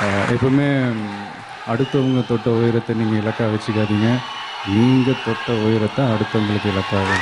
அஹ், எப்பவுமே ம், அடுத்தவங்க தொட்ட உயரத்தை நீங்கள் இலக்காக வச்சுக்காதீங்க நீங்கள் தொட்ட உயரத்தை அடுத்தவங்களுக்கு இலக்காக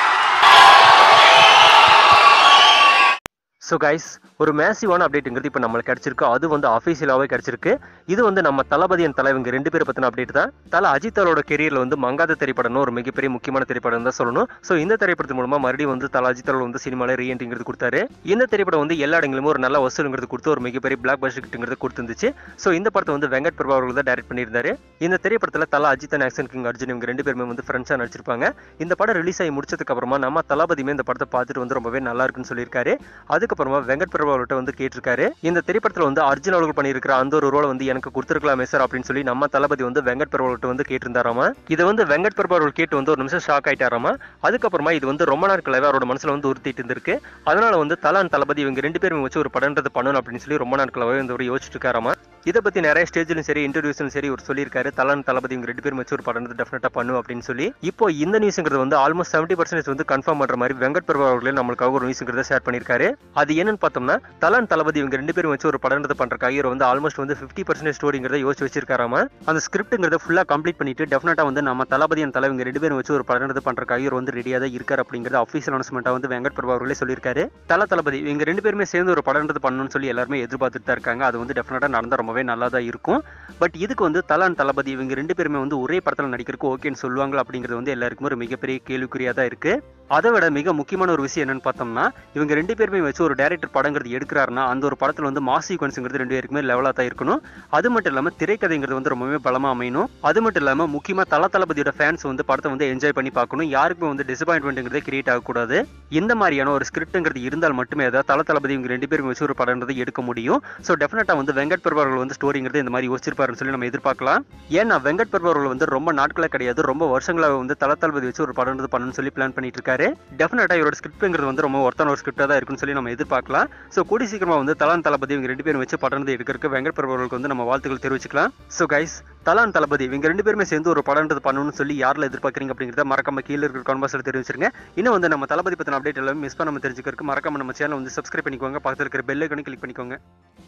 ஸோ கைஸ் ஒரு மேசிவான அப்டேட்டுங்கிறது இப்போ நம்மளுக்கு கிடைச்சிருக்கு அது வந்து அஃபீஷியலாகவே கிடைச்சிருக்கு இது வந்து நம்ம தளபதியின் தலைவங்க ரெண்டு பேரை பற்றின அப்டேட் தான் தலை அஜித் அவரோட கெரியரில் வந்து மங்காத திரைப்படம்னு ஒரு மிகப்பெரிய முக்கியமான திரைப்படம் தான் சொல்லணும் ஸோ இந்த திரைப்படத்தின் மூலமாக மறுபடியும் வந்து தலை அஜித் அவர்கள் வந்து சினிமாவில் ரீஎன்ட்ரிங்கிறது கொடுத்தாரு இந்த திரைப்படம் வந்து எல்லா இடங்களிலும் ஒரு நல்ல வசூலுங்கிறது கொடுத்து ஒரு மிகப்பெரிய பிளாக் பஸ்ட்டுங்கிறது கொடுத்துருந்துச்சு ஸோ இந்த படத்தை வந்து வெங்கட் பிரபு அவர்கள் தான் டைரக்ட் பண்ணியிருந்தாரு இந்த திரைப்படத்தில் Thala Ajith and action king Arjun இவங்க ரெண்டு பேருமே வந்து ஃப்ரெண்ட்ஸாக நடிச்சிருப்பாங்க இந்த படம் ரிலீஸ் ஆகி முடிச்சதுக்கு அப்புறமா நம்ம தளபதியுமே இந்த படத்தை பார்த்துட்டு வந்து ரொம்பவே நல்லா இருக்குன்னு சொல்லியிருக்காரு அதுக்கப்புறமா வெங்கட் பிரபு அவர்கிட்ட வந்து கேட்டிருக்காரு இந்த திரைப்படத்தில் வந்து அர்ஜுன் அவர்கள் பண்ணியிருக்கிற அந்த ஒரு ரோலை வந்து எனக்கு கொடுத்துருக்கலாமே சார் அப்படின்னு சொல்லி நம்ம தளபதி வந்து வெங்கட் பிரபு அவர்கிட்ட வந்து கேட்டிருந்தாராமா இதை வந்து வெங்கட் பிரபு அவர்கள் கேட்டு வந்து ஒரு நிமிஷம் ஷாக் ஆயிட்டாராமா அதுக்கப்புறமா இது வந்து ரொம்ப நாட்களாவே அவரோட மனசுல வந்து உறுத்திட்டு இருந்திருக்கு அதனால வந்து தலான் தளபதி இவங்க ரெண்டு பேரும் வச்சு ஒரு படம்ன்றது பண்ணணும் அப்படின்னு சொல்லி ரொம்ப நாட்களாவே வந்து ஒரு யோசிச்சுட்டு இருக்காராமா இதை பத்தி நிறைய ஸ்டேஜ்லையும் சரி இன்டர்வியூஸ்லும் சரி ஒரு சொல்லியிருக்காரு தலான் தளபதி இவங்க ரெண்டு பேரும் வச்சு ஒரு படம் டெஃபினட்டா பண்ணும் அப்படின்னு சொல்லி இப்போ இந்த நியூஸ்ங்கிறது வந்து ஆல்மோஸ்ட் செவன்டி பர்சன்டேஜ் வந்து கன்ஃபார்ம் பண்ற மாதிரி வெங்கட் பிரபு அவர்களே நம்மளுக்காக ஒரு நியூஸ்ங்கிறத ஷேர் பண்ணியிருக்காரு அது என்னன்னு பார்த்தோம்னா தலான் தளபதி இவங்க ரெண்டு பேரும் வச்சு ஒரு படம்ன்றது பண்றக்காக இவர் வந்து ஆல்மோஸ்ட் வந்து ஃபிஃப்டி பர்சன்டேஜ் ஸ்டோரிங்கிறத யோசிச்சு வச்சிருக்காராமா அந்த ஸ்கிரிப்ட்ங்கிறத ஃபுல்லா கம்ப்ளீட் பண்ணிட்டு டெஃபினட்டா வந்து நம்ம தளபதி and தலை இவங்க ரெண்டு பேரும் வச்சு ஒரு படம்ன்றது பண்றக்காக இவர் வந்து ரெடியாக தான் இருக்காரு அப்படிங்கிறது அஃபீஷியல் அனௌன்ஸ்மெண்ட்டா வந்து வெங்கட் பிரபு அவர்களே சொல்லியிருக்காரு தல தளபதி இவங்க ரெண்டு பேருமே சேர்ந்து ஒரு படம்ன்றது பண்ணணும்னு சொல்லி எல்லாருமே எதிர்பார்த்துட்டு தான் இருக்காங்க அது வந்து டெஃபினட்டா நடந்தா ரொம்பவே நல்லா தான் இருக்கும் பட் இதுக்கு வந்து தலான் தளபதி இவங்க ரெண்டு பேருமே வந்து ஒரே படத்தில் நடிக்கிறதுக்கு ஓகேன்னு சொல்லுவாங்க அப்படிங்கிறது வந்து எல்லாருக்குமே ஒரு மிகப்பெரிய கேள்விக்குறியா தான் இருக்கு அதை விட மிக முக்கியமான ஒரு விஷயம் என்னன்னு பார்த்தோம்னா இவங்க ரெண்டு பேருமே வச்சு ஒரு டேரக்டர் படங்கிறது எடுக்கிறாருன்னா அந்த ஒரு படத்தில் வந்து மாஸ் சீக்வன்ஸுங்கிறது ரெண்டு பேருக்குமே லெவலாக தான் இருக்கணும் அது மட்டும் இல்லாமல் திரைக்கதைங்கிறது வந்து ரொம்பவே பலமாக அமையணும் அது மட்டும் இல்லாமல் முக்கியமாக தல தளபதியோட ஃபேன்ஸ் வந்து படத்தை வந்து என்ஜாய் பண்ணி பார்க்கணும் யாருக்குமே வந்து டிசப்பாயின்மெண்ட்ங்கிறது கிரியேட் ஆகக்கூடாது இந்த மாதிரியான ஒரு ஸ்கிரிப்ட்ங்கிறது இருந்தால் மட்டுமே அதாவது தல தளபதி இவங்க ரெண்டு பேரும் வச்சு ஒரு படம்ன்றது எடுக்க முடியும் ஸோ டெஃபினட்டாக வந்து வெங்கட் பிரபு அவர்கள் வந்து ஸ்டோரிங்கிறது இந்த மாதிரி யோசிச்சிருப்பாருன்னு சொல்லி நம்ம எதிர்பார்க்கலாம் ஏன்னா வெங்கட் பிரபு அவர்கள் வந்து ரொம்ப நாட்களே கிடையாது ரொம்ப வருஷங்களாக வந்து தல தளபதி வச்சு ஒரு படம்ன்றது பண்ணணும்னு சொல்லி பிளான் பண்ணிட்டு இருக்காரு டெஃபினட்டா இவரோட ஸ்கிரிப்ட்ங்கிறது வந்து ரொம்ப ஒருத்தான ஒரு ஸ்கிரிப்டாக தான் இருக்குன்னு சொல்லி நம்ம எதிர்பார்க்கலாம் ஸோ கூடி சீக்கிரமா வந்து தலான் தளபதி இவங்க ரெண்டு பேரும் வச்சு படம் எடுக்கிறதுக்கு வெங்கட் பிரபு அவர்களுக்கு வந்து நம்ம வாழ்த்துக்கள் தெரிவிச்சுக்கலாம் ஸோ கைஸ் தலான் தளபதி இவங்க ரெண்டு பேருமே சேர்ந்து ஒரு படம்ன்றது பண்ணணும்னு சொல்லி யாரில் எதிர்பார்க்குறீங்க அப்படிங்கிறத மறக்காம கீழே இருக்கிற கான்வர்ஸில் தெரிவிச்சிருங்க இன்னும் வந்து நம்ம தளபதி பற்றின அப்டேட் எல்லாமே மிஸ் பண்ணாம தெரிஞ்சுக்கிறதுக்கு மறக்காம நம்ம சேனல் வந்து சப்ஸ்கிரைப் பண்ணிக்கோங்க பக்கத்தில் இருக்கிற பெல் ஐக்கனை கிளிக் பண்ணிக்கோங்க